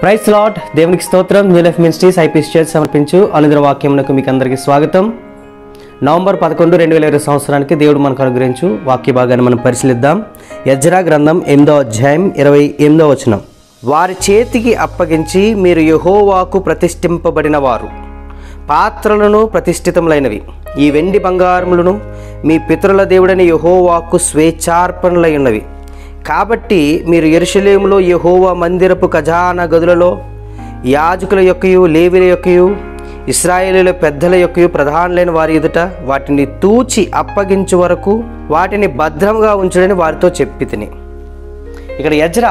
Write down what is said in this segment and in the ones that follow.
price lord దేవునికి స్తోత్రం new life ministries IPS church సమర్పించు అనుదిన వాక్యమునకు మీకు అందరికీ స్వాగతం నవంబర్ పదకొండు రెండు వేల ఇరవై సంవత్సరానికి దేవుడు మనకు అనుగ్రహించు వాక్య భాగాన్ని మనం పరిశీలిద్దాం యజ్రా గ్రంథం ఎనిమిదో అధ్యాయం ఇరవై ఎనిమిదో వచనం వారి చేతికి అప్పగించి మీరు యహోవాకు ప్రతిష్ఠింపబడిన వారు పాత్రలను ప్రతిష్ఠితములైనవి ఈ వెండి బంగారములను మీ పితరుల దేవుడని యహోవాకు స్వేచ్ఛార్పణలై ఉన్నవి కాబట్టి మీరు ఎరుషలేములో యహోవా మందిరపు ఖజానా గదులలో యాజకుల యొక్కయు లేవిల యొక్కయు ఇస్రాయేలీల పెద్దల యొక్కయు ప్రధానులైన వారి ఎదుట వాటిని తూచి అప్పగించు వరకు వాటిని భద్రంగా ఉంచుడని వారితో చెప్పి తిని ఇక్కడ యజ్రా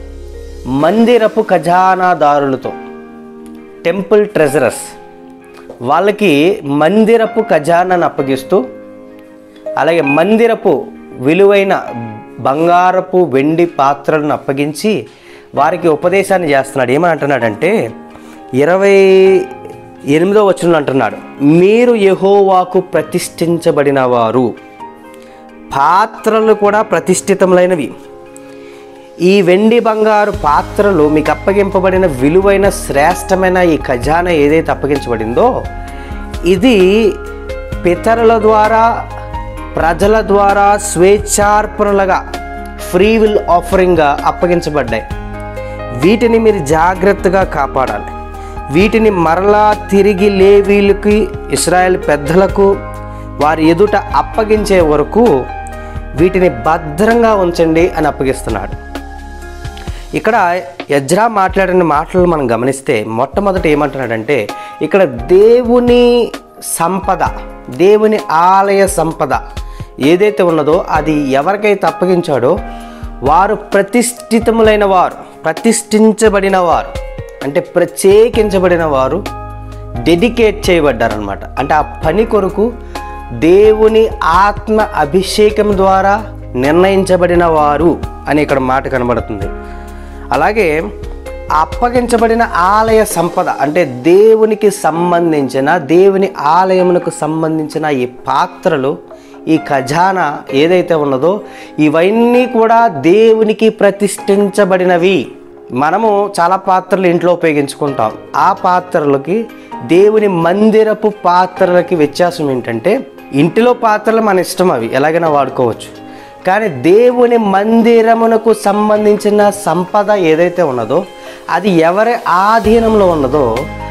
మందిరపు ఖజానాదారులతో టెంపుల్ ట్రెజరర్స్ వాళ్ళకి మందిరపు ఖజానాను అప్పగిస్తూ అలాగే మందిరపు విలువైన బంగారపు వెండి పాత్రలను అప్పగించి వారికి ఉపదేశాన్ని చేస్తున్నాడు ఏమని అంటున్నాడంటే ఇరవై ఎనిమిదో వచనంలో అంటున్నాడు మీరు యహోవాకు ప్రతిష్ఠించబడిన వారు పాత్రలు కూడా ప్రతిష్ఠితములైనవి ఈ వెండి బంగారు పాత్రలు మీకు అప్పగింపబడిన విలువైన శ్రేష్టమైన ఈ ఖజానా ఏదైతే అప్పగించబడిందో ఇది పితరుల ద్వారా ప్రజల ద్వారా స్వేచ్ఛార్పణలుగా ఫ్రీ విల్ ఆఫరింగ్గా అప్పగించబడ్డాయి వీటిని మీరు జాగ్రత్తగా కాపాడాలి వీటిని మరలా తిరిగి లేవీలకి ఇస్రాయేల్ పెద్దలకు వారి ఎదుట అప్పగించే వరకు వీటిని భద్రంగా ఉంచండి అని అప్పగిస్తున్నాడు ఇక్కడ యజ్రా మాట్లాడిన మాటలు మనం గమనిస్తే మొట్టమొదట ఏమంటున్నాడంటే ఇక్కడ దేవుని సంపద దేవుని ఆలయ సంపద ఏదైతే ఉన్నదో అది ఎవరికైతే అప్పగించాడో వారు ప్రతిష్ఠితములైన వారు ప్రతిష్ఠించబడిన వారు అంటే ప్రత్యేకించబడిన వారు డెడికేట్ చేయబడ్డారనమాట అంటే ఆ పని కొరకు దేవుని ఆత్మ అభిషేకం ద్వారా నిర్ణయించబడిన వారు అని ఇక్కడ మాట కనబడుతుంది అలాగే అప్పగించబడిన ఆలయ సంపద అంటే దేవునికి సంబంధించిన దేవుని ఆలయమునకు సంబంధించిన ఈ పాత్రలు ఈ ఖజానా ఏదైతే ఉన్నదో ఇవన్నీ కూడా దేవునికి ప్రతిష్ఠించబడినవి మనము చాలా పాత్రలు ఇంట్లో ఉపయోగించుకుంటాం ఆ పాత్రలకి దేవుని మందిరపు పాత్రలకి వ్యత్యాసం ఏంటంటే ఇంటిలో పాత్రలు మన ఇష్టం అవి ఎలాగైనా వాడుకోవచ్చు కానీ దేవుని మందిరమునకు సంబంధించిన సంపద ఏదైతే ఉన్నదో అది ఎవరి ఆధీనంలో ఉన్నదో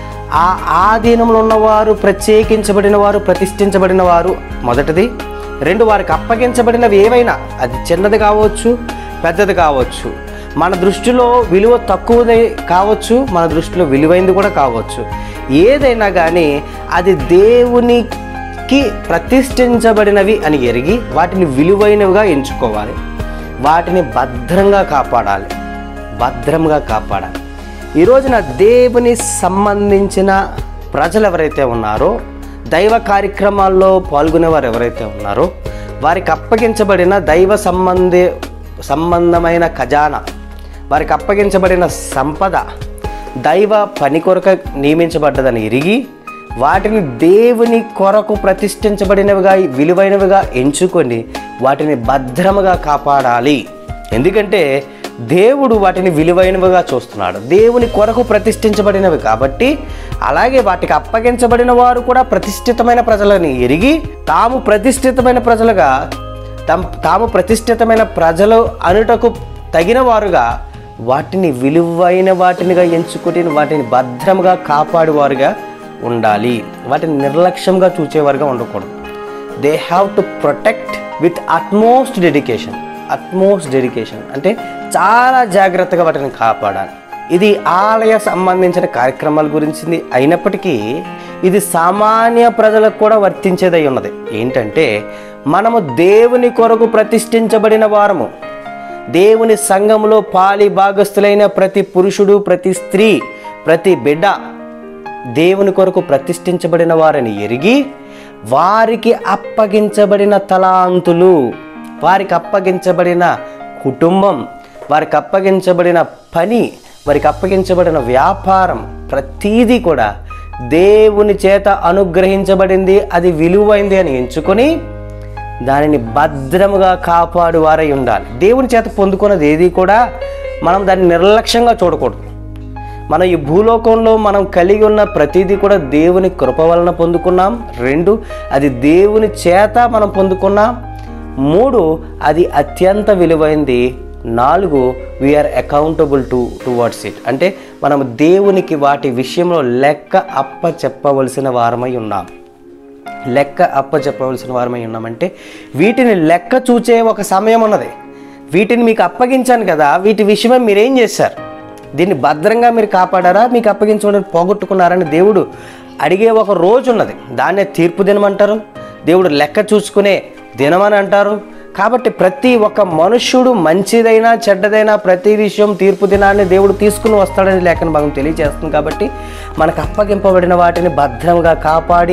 ఆ ఆధీనంలో ఉన్నవారు ప్రత్యేకించబడిన వారు ప్రతిష్ఠించబడిన వారు మొదటిది రెండు వారికి అప్పగించబడినవి ఏవైనా అది చిన్నది కావచ్చు పెద్దది కావచ్చు మన దృష్టిలో విలువ తక్కువది కావచ్చు మన దృష్టిలో విలువైంది కూడా కావచ్చు ఏదైనా కానీ అది దేవుని కి ప్రతిష్ఠించబడినవి అని ఎరిగి వాటిని విలువైనవిగా ఎంచుకోవాలి వాటిని భద్రంగా కాపాడాలి భద్రంగా కాపాడాలి ఈ రోజున దేవుని సంబంధించిన ప్రజలు ఎవరైతే ఉన్నారో దైవ కార్యక్రమాల్లో పాల్గొనేవారు ఎవరైతే ఉన్నారో వారికి అప్పగించబడిన దైవ సంబంధి సంబంధమైన ఖజానా వారికి అప్పగించబడిన సంపద దైవ పని కొరక నియమించబడ్డదని ఎరిగి వాటిని దేవుని కొరకు ప్రతిష్ఠించబడినవిగా విలువైనవిగా ఎంచుకొని వాటిని భద్రముగా కాపాడాలి ఎందుకంటే దేవుడు వాటిని విలువైనవిగా చూస్తున్నాడు దేవుని కొరకు ప్రతిష్ఠించబడినవి కాబట్టి అలాగే వాటికి అప్పగించబడిన వారు కూడా ప్రతిష్ఠితమైన ప్రజలని ఎరిగి తాము ప్రతిష్ఠితమైన ప్రజలుగా తమ్ తాము ప్రతిష్ఠితమైన ప్రజలు అనుటకు తగిన వారుగా వాటిని విలువైన వాటినిగా ఎంచుకుని వాటిని భద్రముగా కాపాడువారుగా ఉండాలి వాటిని నిర్లక్ష్యంగా చూచేవారుగా ఉండకూడదు they have to protect with utmost dedication utmost dedication అంటే చాలా జాగ్రత్తగా వాటిని కాపాడాలి ఇది ఆలయ సంబంధించిన కార్యక్రమాల గురించింది అయినప్పటికీ ఇది సామాన్య ప్రజలకు కూడా వర్తించేదై ఉన్నది ఏంటంటే మనము దేవుని కొరకు ప్రతిష్ఠించబడిన వారము దేవుని సంఘములో పాలి భాగస్థులైన ప్రతి పురుషుడు ప్రతి స్త్రీ ప్రతి బిడ్డ దేవుని కొరకు ప్రతిష్ఠించబడిన వారిని ఎరిగి వారికి అప్పగించబడిన తలాంతులు వారికి అప్పగించబడిన కుటుంబం వారికి అప్పగించబడిన పని వారికి అప్పగించబడిన వ్యాపారం ప్రతీదీ కూడా దేవుని చేత అనుగ్రహించబడింది అది విలువైంది అని ఎంచుకొని దానిని భద్రముగా కాపాడు వారై ఉండాలి దేవుని చేత పొందుకున్నది ఏది కూడా మనం దాన్ని నిర్లక్ష్యంగా చూడకూడదు మనం ఈ భూలోకంలో మనం కలిగి ఉన్న ప్రతిదీ కూడా దేవుని కృప వలన పొందుకున్నాం రెండు అది దేవుని చేత మనం పొందుకున్నాం మూడు అది అత్యంత విలువైంది నాలుగు we're accountable to towards it అంటే మనం దేవునికి వాటి విషయంలో లెక్క అప్ప చెప్పవలసిన వారమై ఉన్నాం లెక్క అప్ప చెప్పవలసిన వారమై ఉన్నామంటే వీటిని లెక్క చూచే ఒక సమయం ఉన్నది వీటిని మీకు అప్పగించాను కదా వీటి విషయమై మీరేం చేశారు దీన్ని భద్రంగా మీరు కాపాడారా మీకు అప్పగించడం పోగొట్టుకున్నారని దేవుడు అడిగే ఒక రోజు ఉన్నది దాన్నే తీర్పు దినమంటారు దేవుడు లెక్క చూసుకునే దినమని అంటారు కాబట్టి ప్రతి ఒక్క మనుష్యుడు మంచిదైనా చెడ్డదైనా ప్రతి విషయం తీర్పు దినాన్ని దేవుడు తీసుకుని వస్తాడని లేఖన భాగం తెలియజేస్తుంది కాబట్టి మనకు అప్పగింపబడిన వాటిని భద్రంగా కాపాడి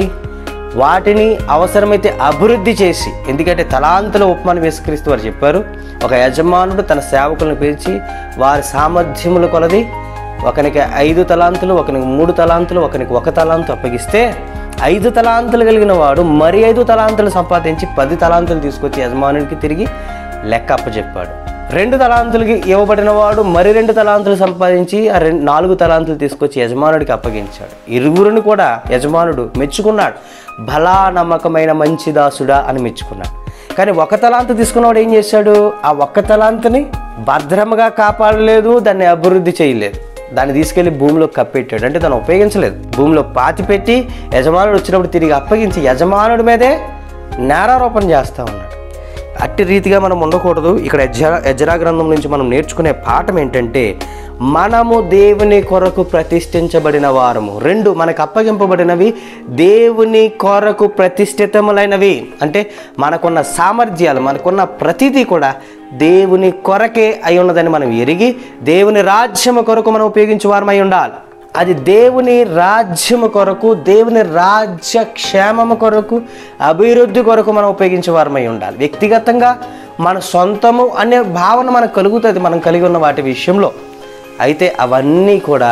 వాటిని అవసరమైతే అభివృద్ధి చేసి ఎందుకంటే తలాంతుల ఉపమానం వేసుక్రీస్తు వారు చెప్పారు ఒక యజమానుడు తన సేవకులను పిలిచి వారి సామర్థ్యములు కొలది ఒకనికి ఐదు తలాంతులు ఒకనికి మూడు తలాంతులు ఒకనికి ఒక తలాంతు అప్పగిస్తే ఐదు తలాంతులు కలిగిన వాడు మరి ఐదు తలాంతులు సంపాదించి పది తలాంతులు తీసుకొచ్చి యజమానునికి తిరిగి లెక్క అప్పచెప్పాడు రెండు తలాంతులకి ఇవ్వబడిన వాడు మరి రెండు తలాంతులు సంపాదించి ఆ రెండు నాలుగు తలాంతులు తీసుకొచ్చి యజమానుడికి అప్పగించాడు ఇరువురిని కూడా యజమానుడు మెచ్చుకున్నాడు భలా నమ్మకమైన మంచి దాసుడా అని మెచ్చుకున్నాడు కానీ ఒక తలాంతు తీసుకున్నవాడు ఏం చేశాడు ఆ ఒక్క తలాంతుని భద్రంగా కాపాడలేదు దాన్ని అభివృద్ధి చేయలేదు దాన్ని తీసుకెళ్లి భూమిలో కప్పెట్టాడు అంటే దాన్ని ఉపయోగించలేదు భూమిలో పాతి పెట్టి యజమానుడు వచ్చినప్పుడు తిరిగి అప్పగించి యజమానుడి మీదే నేరారోపణ చేస్తూ ఉన్నాడు అట్టి రీతిగా మనం ఉండకూడదు ఇక్కడ యజ్రా యజ్రా గ్రంథం నుంచి మనం నేర్చుకునే పాఠం ఏంటంటే మనము దేవుని కొరకు ప్రతిష్ఠించబడిన వారము రెండు మనకు అప్పగింపబడినవి దేవుని కొరకు ప్రతిష్ఠితములైనవి అంటే మనకున్న సామర్థ్యాలు మనకున్న ప్రతిదీ కూడా దేవుని కొరకే అయి ఉన్నదని మనం ఎరిగి దేవుని రాజ్యము కొరకు మనం ఉపయోగించే వారమై ఉండాలి అది దేవుని రాజ్యము కొరకు దేవుని రాజ్య క్షేమము కొరకు అభివృద్ధి కొరకు మనం ఉపయోగించే వారమై ఉండాలి వ్యక్తిగతంగా మన సొంతము అనే భావన మనకు కలుగుతుంది మనం కలిగి ఉన్న వాటి విషయంలో అయితే అవన్నీ కూడా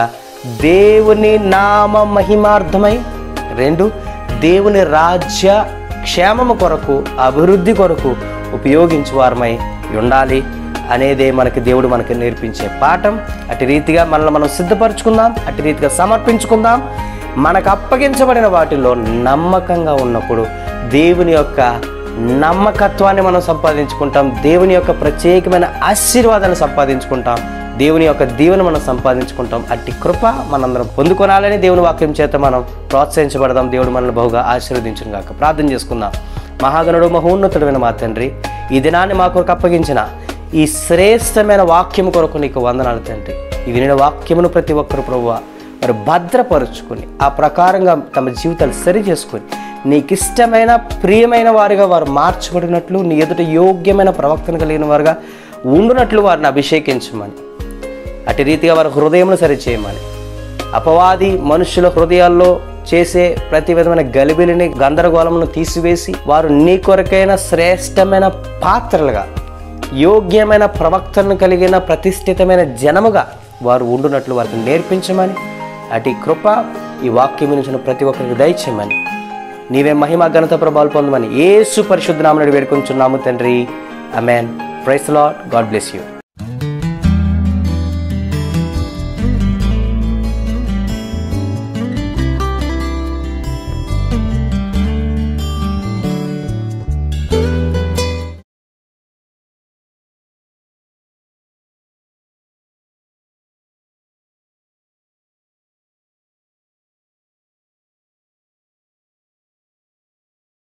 దేవుని నామ మహిమార్థమై రెండు దేవుని రాజ్య క్షేమము కొరకు అభివృద్ధి కొరకు ఉపయోగించే వారమై ఉండాలి అనేదే మనకి దేవుడు మనకి నేర్పించే పాఠం అటు రీతిగా మనల్ని మనం సిద్ధపరచుకుందాం అటు రీతిగా సమర్పించుకుందాం మనకు అప్పగించబడిన వాటిలో నమ్మకంగా ఉన్నప్పుడు దేవుని యొక్క నమ్మకత్వాన్ని మనం సంపాదించుకుంటాం దేవుని యొక్క ప్రత్యేకమైన ఆశీర్వాదాన్ని సంపాదించుకుంటాం దేవుని యొక్క దీవెన మనం సంపాదించుకుంటాం అట్టి కృప మనందరం పొందుకోనాలని దేవుని వాక్యం చేత మనం ప్రోత్సహించబడదాం దేవుడు మనల్ని బహుగా ఆశీర్వదించును గాక ప్రార్థన చేసుకుందాం మహాగణుడు మహోన్నతుడమైన మా తండ్రి ఈ దినాన్ని మా కొరకు అప్పగించిన ఈ శ్రేష్టమైన వాక్యం కొరకు నీకు వందనాలు తండ్రి ఈ వినిన వాక్యమును ప్రతి ఒక్కరు ప్రభువ మరి భద్రపరుచుకొని ఆ ప్రకారంగా తమ జీవితాలు సరి చేసుకొని నీకు ఇష్టమైన ప్రియమైన వారిగా వారు మార్చబడినట్లు నీ ఎదుట యోగ్యమైన ప్రవక్తను కలిగిన వారుగా ఉండునట్లు వారిని అభిషేకించమని అటు రీతిగా వారి హృదయమును సరిచేయమని అపవాది మనుషుల హృదయాల్లో చేసే ప్రతి విధమైన గలిబిలిని గందరగోళమును తీసివేసి వారు నీ కొరకైన శ్రేష్టమైన పాత్రలుగా యోగ్యమైన ప్రవక్తలను కలిగిన ప్రతిష్ఠితమైన జనముగా వారు ఉండునట్లు వారికి నేర్పించమని అటు కృప ఈ వాక్యం నుంచి ప్రతి ఒక్కరికి దయచేయమని నీవే మహిమ ఘనత ప్రభావాలు పొందమని ఏసు పరిశుద్ధ నామని వేడుకొంచున్నాము తండ్రి amen praise lord god bless you